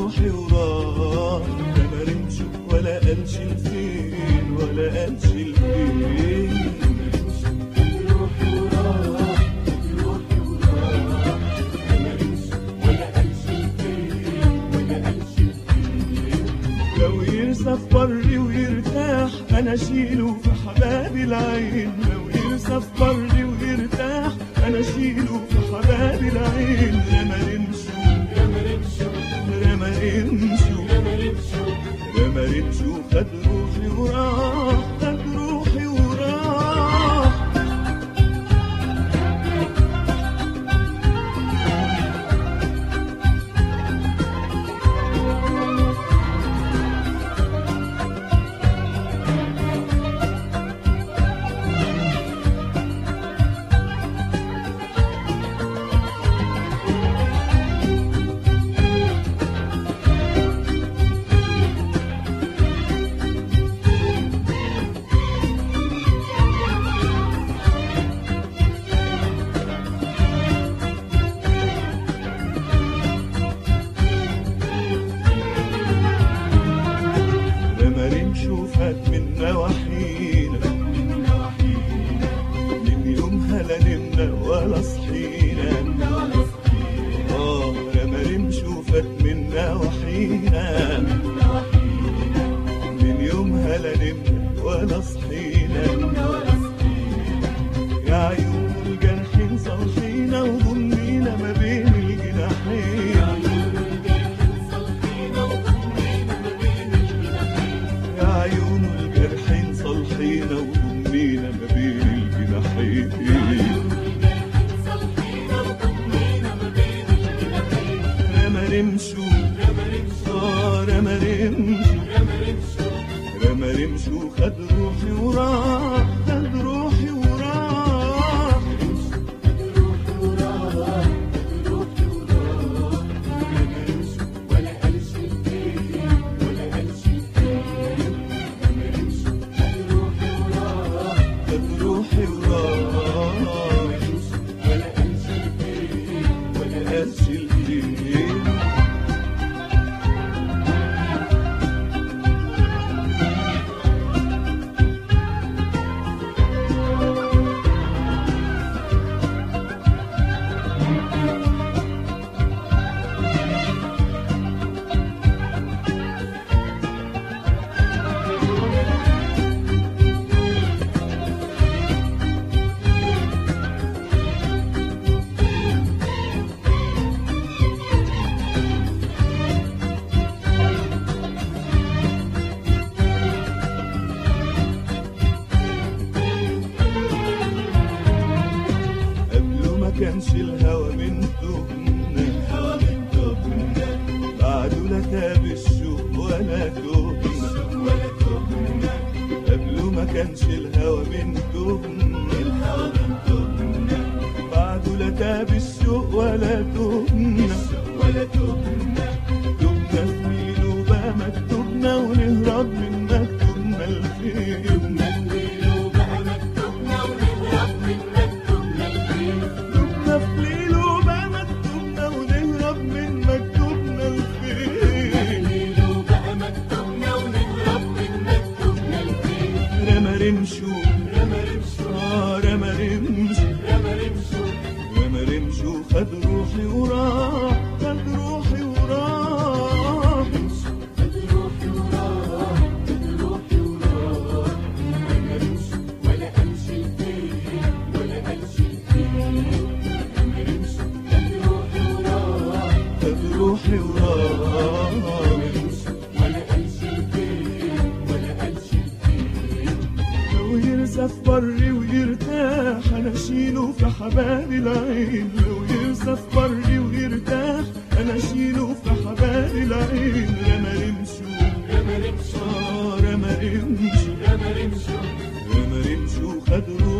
روحي وراح لا ما رمش ولا قالش لفين ولا قالش لفين لو يرسى في بري ويرتاح انا اشيله في حباب العين لو يرسى في بري ويرتاح انا اشيله في حباب العين لما نمشوا لما نمشوا لما نمشوا خد روحي وراح خد روحي وراح لما نمشوا فات من نواحينا من يومها لا نمنا ولا صحينا اه لما نمشوا فات من نواحينا من يومها لا نمنا ولا صحينا يا عيون الجرحين صالحينا وضمينا ما بين الجناحين يا عيون الجرحين صالحينا وضمينا ما بين الجناحين لما نمشوا آه لما نمشوا لما نمشوا خد روحي وراح خد روحي وراح خد روحي وراح ولا قالش الإيه قبله ما كانش الهوى من تهمنا الهوى من تهمنا بعده لا تاب الشوق ولا تهمنا ولا تهمنا قبله ما كانش الهوى من تهمنا الهوى من تهمنا بعده لا تاب الشوق ولا تهمنا ولا تهمنا تهمنا في ميل وبقى مكتوبنا ونهرب من مكتوبنا لفين مكتوبنا في ليل وبقى مكتوبنا ونهرب من مكتوبنا لفين رمى رمشوا آه رمى رمشوا رمى رمشوا خد روحي وراح خد روحي وراح خد روحي وراح لو يرسى في بري ويرتاح انا اشيله في حباب العين لو يرسى في بري ويرتاح انا اشيله في حباب العين رمى رمشوا آه رمى رمشوا رمى رمشوا خد روحي